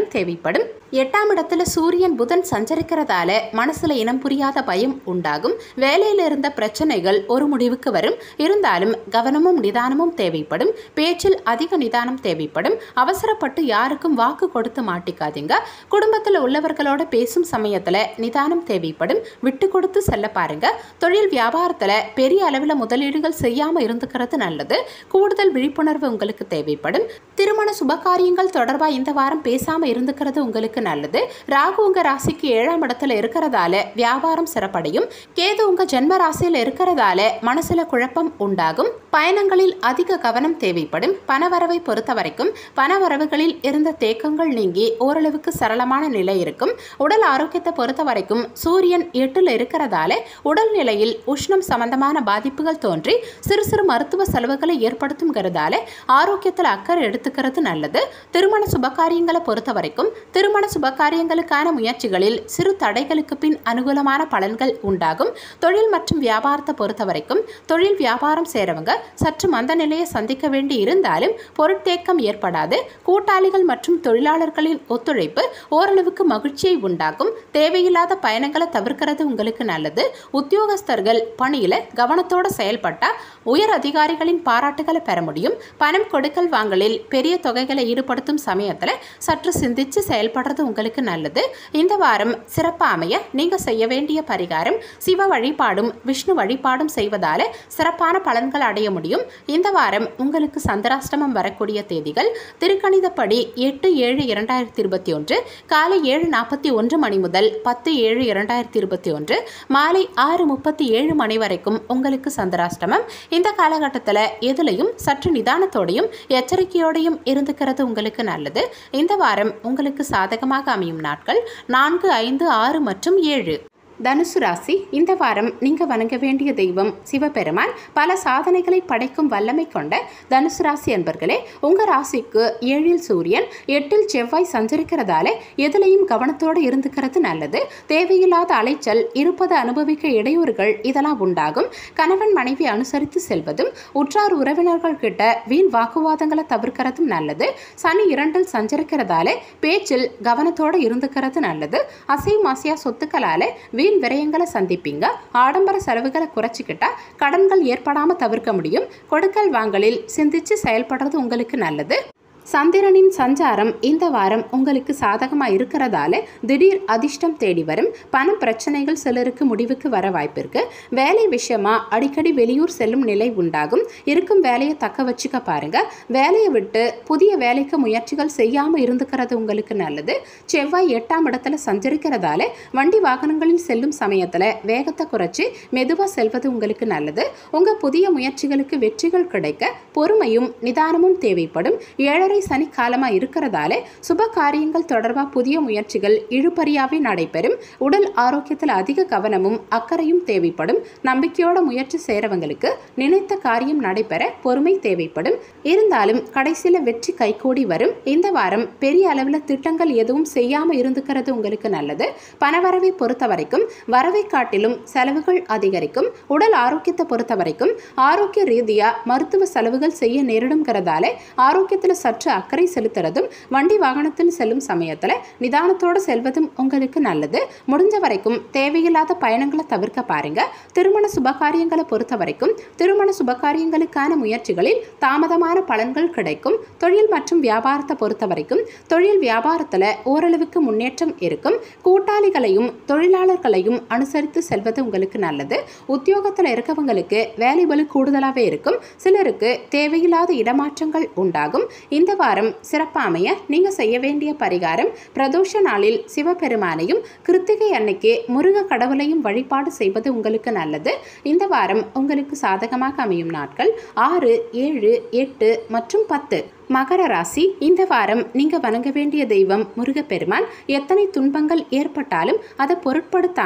S1: கவனம் தேவைப்படும் எட்டாம் இடத்துல சூரியன் புதன் சஞ்சரிக்கிறதால மனசுல இனம் புரியாத பயம் உண்டாகும் வேலையில இருந்த பிரச்சனைகள் ஒரு முடிவுக்கு வரும் இருந்தாலும் கவனமும் நிதானமும் தேவைப்படும் பேச்சில் அதிக நிதானம் தேவைப்படும் அவசரப்பட்டு யாருக்கும் வாக்கு கொடுத்து மாட்டிக்காதீங்க குடும்பத்தில் உள்ளவர்களோட பேசும் சமயத்துல நிதானம் தேவைப்படும் விட்டு கொடுத்து செல்ல பாருங்க தொழில் வியாபாரத்துல பெரிய அளவில் முதலீடுகள் செய்யாம இருந்துக்கிறது நல்லது கூடுதல் விழிப்புணர்வு உங்களுக்கு தேவைப்படும் திருமண சுபகாரியங்கள் தொடர்பா இந்த வாரம் பேசாம இருந்துக்கிறது உங்களுக்கு நல்லது ராகு உங்க ராசிக்கு ஏழாம் இடத்துல இருக்கிறதால வியாபாரம் சிறப்படையும் கேது உங்க ஜென்ம ராசியில இருக்கிறதால மனசுல குழப்பம் உண்டாகும் பயணங்களில் அதிக கவனம் தேவைப்படும் பணவரவை பொறுத்த வரைக்கும் பணவரவுகளில் இருந்த தேக்கங்கள் நீங்கி ஓரளவுக்கு சரளமான நிலை இருக்கும் உடல் ஆரோக்கியத்தை பொறுத்த வரைக்கும் சூரியன் எட்டுல இருக்கிறதால உடல் நிலையில் உஷ்ணம் சம்பந்தமான பாதிப்புகள் தோன்றி சிறு சிறு மருத்துவ செலவுகளை ஏற்படுத்துங்கிறதால ஆரோக்கியத்தில் அக்கறை எடுத்துக்கிறது நல்லது திருமண சுபகாரியங்களை பொறுத்த வரைக்கும் திருமண சுபகாரியங்களுக்கான முயற்சிகளில் சிறு தடைகளுக்கு பின் அனுகூலமான பலன்கள் உண்டாகும் தொழில் மற்றும் வியாபாரத்தை பொறுத்த வரைக்கும் தொழில் வியாபாரம் சேரவங்க சற்று மந்த நிலையை சந்திக்க வேண்டி இருந்தாலும் பொருட்தேக்கம் ஏற்படாது கூட்டாளிகள் மற்றும் தொழிலாளர்களின் ஒத்துழைப்பு ஓரளவுக்கு மகிழ்ச்சியை உண்டாகும் தேவையில்லாத பயணங்களை தவிர்க்கிறது உங்களுக்கு நல்லது உத்தியோகஸ்தர்கள் பணியில கவனத்தோட செயல்பட்டா உயர் அதிகாரிகளின் பாராட்டுகளை பெற முடியும் பணம் கொடுக்கல் வாங்கலில் பெரிய தொகைகளை ஈடுபடுத்தும் சமயத்துல சற்று சிந்திச்சு செயல்படுறது உங்களுக்கு நல்லது இந்த வாரம் சிறப்பா அமைய நீங்க செய்ய வேண்டிய பரிகாரம் சிவ வழிபாடும் விஷ்ணு வழிபாடும் செய்வதால சிறப்பான பலன்கள் அடைய முடியும் இந்த வாரம் உங்களுக்கு சந்திராஷ்டமம் வரக்கூடிய தேதிகள் திருக்கணிதப்படி எட்டு ஏழு இரண்டாயிரத்தி இருபத்தி ஒன்று காலை ஏழு நாற்பத்தி ஒன்று மணி முதல் பத்து ஏழு இரண்டாயிரத்தி இருபத்தி ஒன்று மாலை ஆறு முப்பத்தி ஏழு மணி வரைக்கும் உங்களுக்கு சந்திராஷ்டமம் இந்த காலகட்டத்தில் எதுலையும் சற்று நிதானத்தோடையும் எச்சரிக்கையோடையும் இருந்துக்கிறது உங்களுக்கு நல்லது இந்த வாரம் உங்களுக்கு சாதகமாக அமையும் நாட்கள் நான்கு ஐந்து ஆறு மற்றும் ஏழு தனுசு ராசி இந்த வாரம் நீங்க வணங்க வேண்டிய தெய்வம் சிவபெருமான் பல சாதனைகளை படைக்கும் வல்லமை கொண்ட தனுசு ராசி அன்பர்களே உங்க ராசிக்கு ஏழில் சூரியன் எட்டில் செவ்வாய் சஞ்சரிக்கிறதால எதுலையும் கவனத்தோடு இருந்துக்கிறது நல்லது தேவையில்லாத அலைச்சல் இருப்பது அனுபவிக்க இடையூறுகள் இதெல்லாம் உண்டாகும் கணவன் மனைவி அனுசரித்து செல்வதும் உற்றார் உறவினர்கள் கிட்ட வீண் வாக்குவாதங்களை தவிர்க்கிறதும் நல்லது சனி இரண்டில் சஞ்சரிக்கிறதால பேச்சில் கவனத்தோடு இருந்துக்கிறது நல்லது அசை மாசியா சொத்துக்களால வீண் விரயங்களை சந்திப்பீங்க ஆடம்பர செலவுகளை குறைச்சிக்கிட்டா கடன்கள் ஏற்படாம தவிர்க்க முடியும் கொடுக்கல் வாங்கலில் சிந்திச்சு செயல்படுறது உங்களுக்கு நல்லது சந்திரனின் சஞ்சாரம் இந்த வாரம் உங்களுக்கு சாதகமாக இருக்கிறதால திடீர் அதிர்ஷ்டம் தேடி வரும் பண பிரச்சனைகள் சிலருக்கு முடிவுக்கு வர வாய்ப்பிருக்கு வேலை விஷயமா அடிக்கடி வெளியூர் செல்லும் நிலை உண்டாகும் இருக்கும் வேலையை தக்க வச்சுக்க பாருங்க வேலையை விட்டு புதிய வேலைக்கு முயற்சிகள் செய்யாமல் இருந்துக்கிறது உங்களுக்கு நல்லது செவ்வாய் எட்டாம் இடத்துல சஞ்சரிக்கிறதால வண்டி வாகனங்களில் செல்லும் சமயத்தில் வேகத்தை குறைச்சி மெதுவாக செல்வது உங்களுக்கு நல்லது உங்கள் புதிய முயற்சிகளுக்கு வெற்றிகள் கிடைக்க பொறுமையும் நிதானமும் தேவைப்படும் ஏழரை சனி காலமாக இருக்கிறதால சுப காரியங்கள் தொடர்பாக புதிய முயற்சிகள் இழுபறியாவே நடைபெறும் உடல் ஆரோக்கியத்தில் அதிக கவனமும் அக்கறையும் தேவைப்படும் நம்பிக்கையோட முயற்சி செய்கிறவங்களுக்கு நினைத்த காரியம் நடைபெற பொறுமை தேவைப்படும் இருந்தாலும் கடைசியில் வெற்றி கைகூடி வரும் இந்த வாரம் பெரிய அளவில் திட்டங்கள் எதுவும் செய்யாமல் இருந்துக்கிறது உங்களுக்கு நல்லது பணவரவை பொறுத்த வரைக்கும் வரவை காட்டிலும் செலவுகள் அதிகரிக்கும் உடல் ஆரோக்கியத்தை பொறுத்த வரைக்கும் ஆரோக்கிய ரீதியாக மருத்துவ செலவுகள் செய்ய நேரிடுங்கிறதால ஆரோக்கியத்தில் சற்று அக்கறை செலுத்துறதும் வண்டி வாகனத்தில் செல்லும் சமயத்தில் நிதானத்தோடு செல்வதும் உங்களுக்கு நல்லது முடிஞ்ச வரைக்கும் தேவையில்லாத பயணங்களை தவிர்க்க பாருங்க திருமண சுபகாரியங்களை பொறுத்த வரைக்கும் திருமண சுபகாரியங்களுக்கான முயற்சிகளில் தாமதமான பலன்கள் கிடைக்கும் தொழில் மற்றும் வியாபாரத்தை பொறுத்த வரைக்கும் தொழில் வியாபாரத்தில் ஓரளவுக்கு முன்னேற்றம் இருக்கும் கூட்டாளிகளையும் தொழிலாளர்களையும் அனுசரித்து செல்வது உங்களுக்கு நல்லது உத்தியோகத்தில் இருக்கவங்களுக்கு வேலை பலு கூடுதலாகவே இருக்கும் சிலருக்கு தேவையில்லாத இடமாற்றங்கள் உண்டாகும் இந்த வாரம் சிறப்பாக அமைய நீங்கள் செய்ய வேண்டிய பரிகாரம் பிரதோஷ நாளில் சிவபெருமானையும் கிருத்திகை அன்னைக்கு முருக கடவுளையும் வழிபாடு செய்வது உங்களுக்கு நல்லது இந்த வாரம் உங்களுக்கு சாதகமாக அமையும் நாட்கள் ஆறு ஏழு எட்டு மற்றும் பத்து மகர ராசி இந்த வாரம் நீங்க வணங்க வேண்டிய தெய்வம் முருகப்பெருமான் எத்தனை துன்பங்கள் ஏற்பட்டாலும் அதை பொருட்படுத்தாம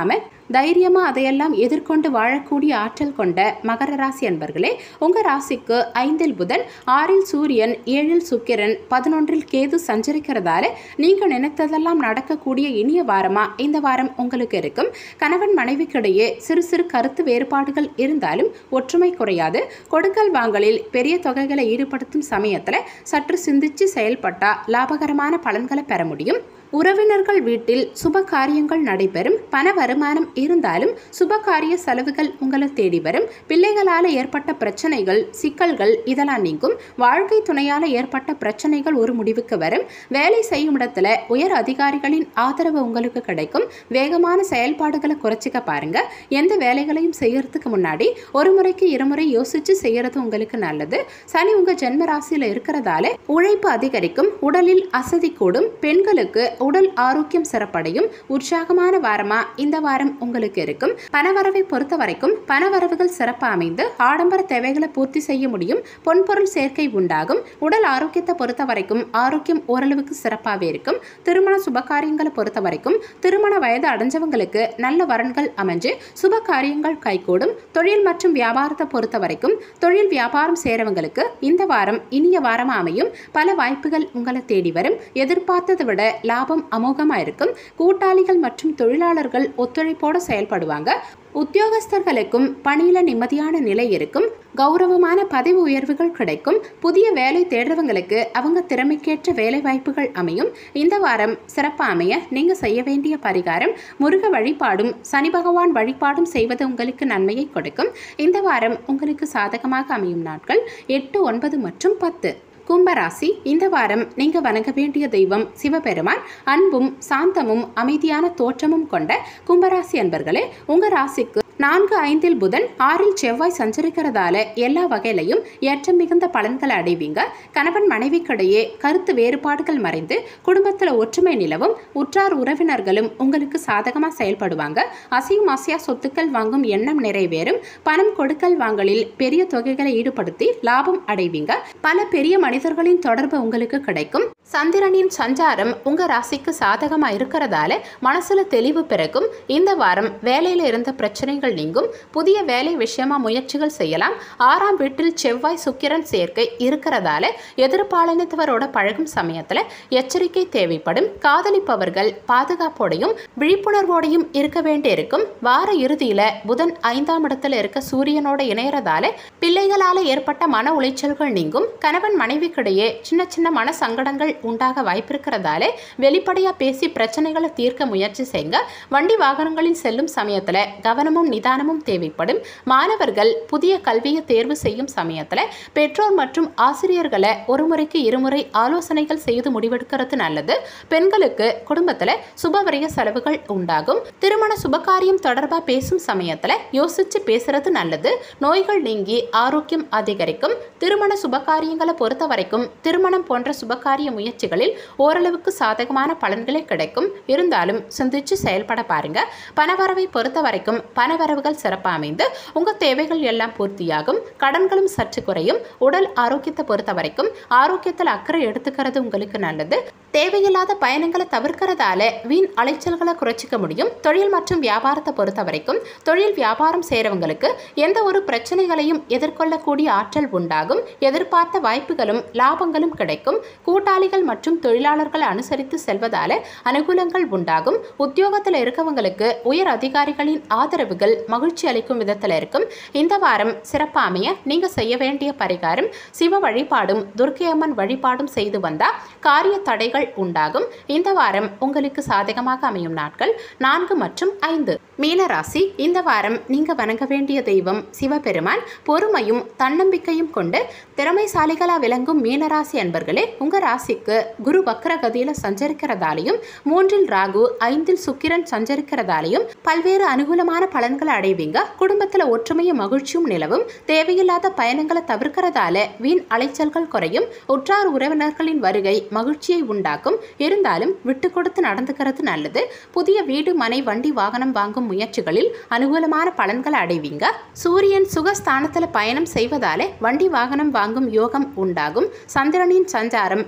S1: தைரியமா அதையெல்லாம் எதிர்கொண்டு வாழக்கூடிய ஆற்றல் கொண்ட மகர ராசி அன்பர்களே உங்க ராசிக்கு ஐந்தில் புதன் ஆறில் சூரியன் ஏழில் சுக்கிரன் பதினொன்றில் கேது சஞ்சரிக்கிறதால நீங்க நினைத்ததெல்லாம் நடக்கக்கூடிய இனிய வாரமா இந்த வாரம் உங்களுக்கு இருக்கும் கணவன் மனைவிக்கிடையே சிறு சிறு கருத்து வேறுபாடுகள் இருந்தாலும் ஒற்றுமை குறையாது கொடுக்கல் வாங்கலில் பெரிய தொகைகளை ஈடுபடுத்தும் சமயத்துல சற்று சிந்திச்சு செயல்பட்டா லாபகரமான பலன்களை பெற முடியும் உறவினர்கள் வீட்டில் சுப காரியங்கள் நடைபெறும் பண வருமானம் இருந்தாலும் சுப காரிய செலவுகள் உங்களை தேடி வரும் பிள்ளைகளால் ஏற்பட்ட பிரச்சனைகள் சிக்கல்கள் இதெல்லாம் நீங்கும் வாழ்க்கை துணையால் ஏற்பட்ட பிரச்சனைகள் ஒரு முடிவுக்கு வரும் வேலை செய்யும் இடத்துல உயர் அதிகாரிகளின் ஆதரவு உங்களுக்கு கிடைக்கும் வேகமான செயல்பாடுகளை குறைச்சிக்க பாருங்க எந்த வேலைகளையும் செய்யறதுக்கு முன்னாடி ஒரு முறைக்கு இருமுறை யோசிச்சு செய்யறது உங்களுக்கு நல்லது சனி உங்க ஜென்ம ராசியில இருக்கிறதால உழைப்பு அதிகரிக்கும் உடலில் அசதி கூடும் பெண்களுக்கு உடல் ஆரோக்கியம் சிறப்படையும் உற்சாகமான வாரமா இந்த வாரம் உங்களுக்கு இருக்கும் பணவரவை பொறுத்த வரைக்கும் பணவரவுகள் சிறப்பாக அமைந்து ஆடம்பர தேவைகளை பூர்த்தி செய்ய முடியும் பொன்பொருள் சேர்க்கை உண்டாகும் உடல் ஆரோக்கியத்தை பொறுத்த வரைக்கும் ஆரோக்கியம் ஓரளவுக்கு சிறப்பாகவே இருக்கும் திருமண சுபகாரியங்களை பொறுத்த வரைக்கும் திருமண வயது அடைஞ்சவங்களுக்கு நல்ல வரன்கள் அமைஞ்சு சுப காரியங்கள் கைகூடும் தொழில் மற்றும் வியாபாரத்தை பொறுத்த வரைக்கும் தொழில் வியாபாரம் சேரவங்களுக்கு இந்த வாரம் இனிய வாரமா அமையும் பல வாய்ப்புகள் உங்களை தேடி வரும் எதிர்பார்த்ததை விட லாபம் அமோகமாக இருக்கும் கூட்டாளிகள் மற்றும் தொழிலாளர்கள் ஒத்துழைப்போடு செயல்படுவாங்க உத்தியோகஸ்தர்களுக்கும் பணியில நிம்மதியான நிலை இருக்கும் கௌரவமான பதவி உயர்வுகள் கிடைக்கும் புதிய வேலை தேடுறவங்களுக்கு அவங்க திறமைக்கேற்ற வேலை வாய்ப்புகள் அமையும் இந்த வாரம் சிறப்பாக அமைய நீங்க செய்ய வேண்டிய பரிகாரம் முருக வழிபாடும் சனி பகவான் வழிபாடும் செய்வது உங்களுக்கு நன்மையை கொடுக்கும் இந்த வாரம் உங்களுக்கு சாதகமாக அமையும் நாட்கள் எட்டு ஒன்பது மற்றும் பத்து கும்பராசி இந்த வாரம் நீங்க வணங்க வேண்டிய தெய்வம் சிவபெருமான் அன்பும் சாந்தமும் அமைதியான தோற்றமும் கொண்ட கும்பராசி அன்பர்களே உங்க ராசிக்கு நான்கு ஐந்தில் புதன் ஆறில் செவ்வாய் சஞ்சரிக்கிறதால எல்லா வகையிலையும் ஏற்றம் மிகுந்த பலன்களை அடைவீங்க கணவன் மனைவிக்கிடையே கருத்து வேறுபாடுகள் மறைந்து குடும்பத்தில் ஒற்றுமை நிலவும் உற்றார் உறவினர்களும் உங்களுக்கு சாதகமாக செயல்படுவாங்க அசையும் அசையா சொத்துக்கள் வாங்கும் எண்ணம் நிறைவேறும் பணம் கொடுக்கல் வாங்கலில் பெரிய தொகைகளை ஈடுபடுத்தி லாபம் அடைவீங்க பல பெரிய மனிதர்களின் தொடர்பு உங்களுக்கு கிடைக்கும் சந்திரனின் சஞ்சாரம் உங்க ராசிக்கு சாதகமா இருக்கிறதால மனசுல தெளிவு பிறக்கும் இந்த வாரம் வேலையில இருந்த பிரச்சனைகள் நீங்கும் புதிய வேலை விஷயமா முயற்சிகள் செய்யலாம் ஆறாம் வீட்டில் செவ்வாய் சுக்கிரன் சேர்க்கை இருக்கிறதால எதிர்பாலினத்தவரோட பழகும் சமயத்துல எச்சரிக்கை தேவைப்படும் காதலிப்பவர்கள் பாதுகாப்போடையும் விழிப்புணர்வோடையும் இருக்க வேண்டியிருக்கும் வார இறுதியில புதன் ஐந்தாம் இடத்துல இருக்க சூரியனோட இணையறதால பிள்ளைகளால ஏற்பட்ட மன உளைச்சல்கள் நீங்கும் கணவன் மனைவிக்கிடையே சின்ன சின்ன மன சங்கடங்கள் உண்டாக வாய்ப்பிருக்கிறதால வெளிப்படையா பேசி பிரச்சனைகளை தீர்க்க முயற்சி செய்யுங்க வண்டி வாகனங்களில் செல்லும் சமயத்துல கவனமும் நிதானமும் தேவைப்படும் மாணவர்கள் புதிய கல்வியை தேர்வு செய்யும் சமயத்துல பெற்றோர் மற்றும் ஆசிரியர்களை ஒரு முறைக்கு இருமுறை ஆலோசனைகள் செய்து முடிவெடுக்கிறது நல்லது பெண்களுக்கு குடும்பத்துல சுபவரிய செலவுகள் உண்டாகும் திருமண சுபகாரியம் தொடர்பா பேசும் சமயத்துல யோசிச்சு பேசுறது நல்லது நோய்கள் நீங்கி ஆரோக்கியம் அதிகரிக்கும் திருமண சுபகாரியங்களை பொறுத்த வரைக்கும் திருமணம் போன்ற சுபகாரிய முயற்சிகளில் ஓரளவுக்கு சாதகமான பலன்களே கிடைக்கும் இருந்தாலும் சிந்திச்சு செயல்பட பாருங்க பணவரவை பொறுத்த வரைக்கும் பணவரவுகள் சிறப்பாக அமைந்து உங்க தேவைகள் எல்லாம் பூர்த்தியாகும் கடன்களும் சற்று குறையும் உடல் ஆரோக்கியத்தை பொறுத்த வரைக்கும் ஆரோக்கியத்தில் அக்கறை எடுத்துக்கிறது உங்களுக்கு நல்லது தேவையில்லாத பயணங்களை தவிர்க்கிறதால வீண் அலைச்சல்களை குறைச்சிக்க முடியும் தொழில் மற்றும் வியாபாரத்தை பொறுத்த வரைக்கும் தொழில் வியாபாரம் செய்கிறவங்களுக்கு எந்த ஒரு பிரச்சனைகளையும் எதிர்கொள்ளக்கூடிய ஆற்றல் உண்டாகும் எதிர்பார்த்த வாய்ப்புகளும் லாபங்களும் கிடைக்கும் கூட்டாளிகள் மற்றும் தொழிலாளர்களை அனுசரித்து செல்வதால அனுகூலங்கள் உண்டாகும் உத்தியோகத்தில் இருக்கவங்களுக்கு உயர் அதிகாரிகளின் ஆதரவுகள் மகிழ்ச்சி அளிக்கும் விதத்தில் இருக்கும் இந்த வாரம் சிறப்பாக அமைய நீங்க செய்ய வேண்டிய பரிகாரம் சிவ வழிபாடும் துர்க்கை அம்மன் வழிபாடும் செய்து வந்தா காரிய தடைகள் உண்டாகும் இந்த வாரம் உங்களுக்கு சாதகமாக அமையும் நாட்கள் நான்கு மற்றும் ஐந்து மீனராசி இந்த வாரம் நீங்க வணங்க வேண்டிய தெய்வம் சிவபெருமான் பொறுமையும் தன்னம்பிக்கையும் கொண்டு திறமைசாலிகளா விளங்கும் மீனராசி அன்பர்களே உங்க ராசிக்கு குரு வக்ரகதியில சஞ்சரிக்கிறதாலையும் மூன்றில் ராகு ஐந்தில் சுக்கிரன் சஞ்சரிக்கிறதாலையும் பல்வேறு அனுகூலமான பலன்களை அடைவீங்க குடும்பத்துல ஒற்றுமையும் மகிழ்ச்சியும் நிலவும் தேவையில்லாத பயணங்களை தவிர்க்கிறதால வீண் அலைச்சல்கள் குறையும் உற்றார் உறவினர்களின் வருகை மகிழ்ச்சியை உண்டாக்கும் இருந்தாலும் விட்டு கொடுத்து நடந்துக்கிறது நல்லது புதிய வீடு மனை வண்டி வாகனம் வாங்கும் முயற்சிகளில் அனுகூலமான பலன்களை அடைவீங்க சூரியன் சுகஸ்தானத்துல பயணம் செய்வதால வண்டி வாகனம் வாங்கும் யோகம் உண்டாகும் சந்திரனின் சஞ்சாரம் இந்த வாரம்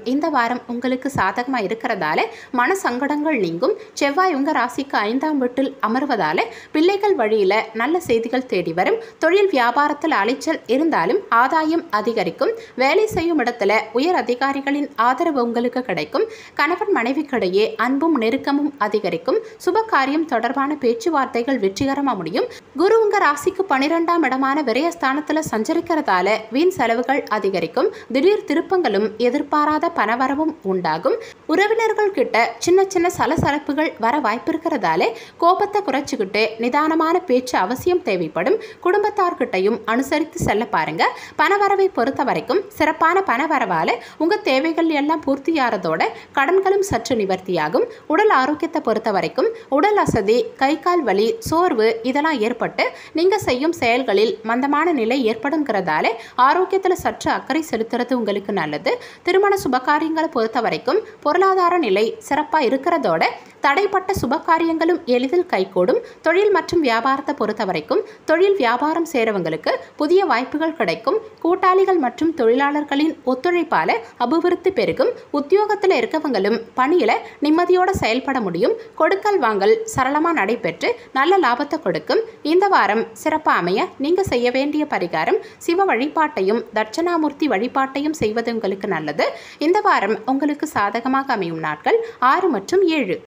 S1: வாரம் உங்களுக்கு சாதகமாக இருக்கிறதால மன சங்கடங்கள் நீங்கும் செவ்வாய் உங்க ராசிக்கு ஐந்தாம் வீட்டில் அமர்வதால பிள்ளைகள் வழியில நல்ல செய்திகள் தேடி வரும் தொழில் வியாபாரத்தில் அலைச்சல் இருந்தாலும் ஆதாயம் அதிகரிக்கும் வேலை செய்யும் இடத்துல உயர் அதிகாரிகளின் ஆதரவு உங்களுக்கு கிடைக்கும் கணவன் மனைவிக்கிடையே அன்பும் நெருக்கமும் அதிகரிக்கும் சுப காரியம் தொடர்பான பேச்சுவார்த்தைகள் வெற்றிகரமாக முடியும் குரு உங்க ராசிக்கு பனிரெண்டாம் இடமான விரயஸ்தானத்துல சஞ்சரிக்கிறதால வீண் செலவுகள் அதிகரிக்கும் திடீர் திருப்பங்களும் எதிர்பாராத பணவரவும் உண்டாகும் உறவினர்கள் கிட்ட சின்ன சின்ன சலசலப்புகள் வர வாய்ப்பிருக்கிறதால கோபத்தை குறைச்சிக்கிட்டு நிதானமான பேச்சு அவசியம் தேவைப்படும் குடும்பத்தார்கிட்டையும் அனுசரித்து செல்ல பாருங்க பணவரவை பொறுத்த வரைக்கும் சிறப்பான பணவரவால உங்க தேவைகள் எல்லாம் பூர்த்தியாகிறதோட கடன்களும் சற்று நிவர்த்தியாகும் உடல் ஆரோக்கியத்தை பொறுத்த வரைக்கும் உடல் அசதி கை கால் வலி சோர்வு இதெல்லாம் ஏற்பட்டு நீங்க செய்யும் செயல்களில் மந்தமான நிலை ஏற்படுங்கிறதால ஆரோக்கியத்தில் சற்று அக்கறை செலுத்துறது உங்களுக்கு நல்லது திருமண சுபகாரியங்களை பொறுத்த வரைக்கும் பொருளாதார நிலை சிறப்பாக இருக்கிறதோட தடைப்பட்ட சுபகாரியங்களும் எளிதில் கைகூடும் தொழில் மற்றும் வியாபாரத்தை பொறுத்த வரைக்கும் தொழில் வியாபாரம் சேரவங்களுக்கு புதிய வாய்ப்புகள் கிடைக்கும் கூட்டாளிகள் மற்றும் தொழிலாளர்களின் ஒத்துழைப்பால அபிவிருத்தி பெருகும் உத்தியோகத்தில் இருக்கவங்களும் பணியில நிம்மதியோட செயல்பட முடியும் கொடுக்கல் வாங்கல் சரளமா நடைபெற்று நல்ல லாபத்தை கொடுக்கும் இந்த வாரம் சிறப்பாக அமைய நீங்க செய்ய வேண்டிய பரிகாரம் சிவ வழிபாட்டையும் தட்சணாமூர்த்தி வழிபாட்டையும் செய்வது உங்களுக்கு நல்லது இந்த வாரம் உங்களுக்கு சாதகமாக அமையும் நாட்கள் ஆறு மற்றும் ஏழு